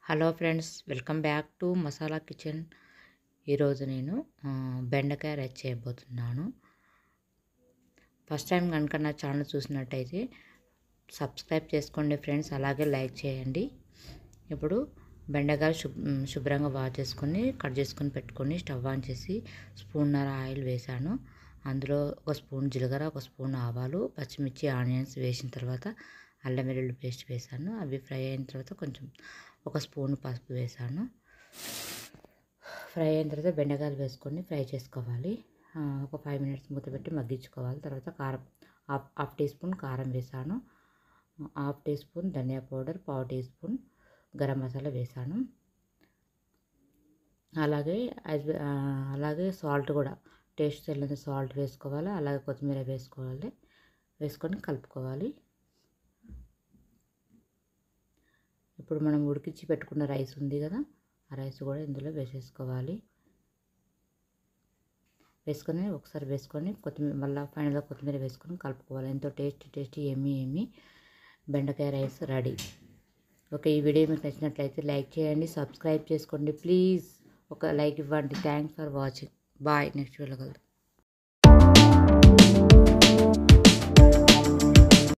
hello friends welcome back to Masala kitchen ఈరోజు నేను ఆ, బెండకాయ రైస్ చేయబోతున్నాను ఫస్ట్ టైం కనుక నా ఛానల్ చూసినట్టయితే సబ్స్క్రైబ్ చేసుకోండి ఫ్రెండ్స్ అలాగే లైక్ చేయండి ఇప్పుడు బెండకాయలు శుభ్ శుభ్రంగా వాష్ చేసుకొని కట్ చేసుకొని పెట్టుకొని స్టవ్ ఆన్ చేసి స్పూన్నర ఆయిల్ వేసాను అందులో ఒక స్పూన్ జీలకర్ర ఒక స్పూన్ ఆవాలు పచ్చిమిర్చి ఆనియన్స్ వేసిన తర్వాత అల్లం వెల్లుల్లి పేస్ట్ వేసాను అవి ఫ్రై అయిన తర్వాత కొంచెం ఒక స్పూన్ పసుపు వేసాను ఫ్రై అయిన తర్వాత బెండకాయలు వేసుకొని ఫ్రై చేసుకోవాలి ఆ, ఒక ఫైవ్ మినిట్స్ మూత పెట్టి మగ్గించుకోవాలి తర్వాత కారం హాఫ్ హాఫ్ టీ స్పూన్ కారం వేసాను హాఫ్ టీ స్పూన్ ధనియా పౌడర్ పావు టీ స్పూన్ గరం మసాలా వేసాను అలాగే యాజ్- ఆ, అలాగే సాల్ట్ కూడా టేస్ట్ తెలియని సాల్ట్ వేసుకోవాలి అలాగే కొత్తిమీర వేసుకోవాలి వేసుకొని కలుపుకోవాలి ఇప్పుడు మనం ఉడికించి పెట్టుకున్న రైస్ ఉంది కదా ఆ రైస్ కూడా ఇందులో వేసేసుకోవాలి వేసుకొని ఒకసారి వేసుకొని కొత్తిమీర మళ్ళీ ఫైనల్గా కొత్తిమీర వేసుకొని కలుపుకోవాలి ఎంతో టేస్టీ టేస్టీ ఏమి ఏమి బెండకాయ రైస్ రెడీ ఓకే ఈ వీడియో మీకు నచ్చినట్లయితే లైక్ చేయండి సబ్స్క్రైబ్ చేసుకోండి ప్లీజ్ ఒక లైక్ ఇవ్వండి thanks for watching bye next video కలుద్దాం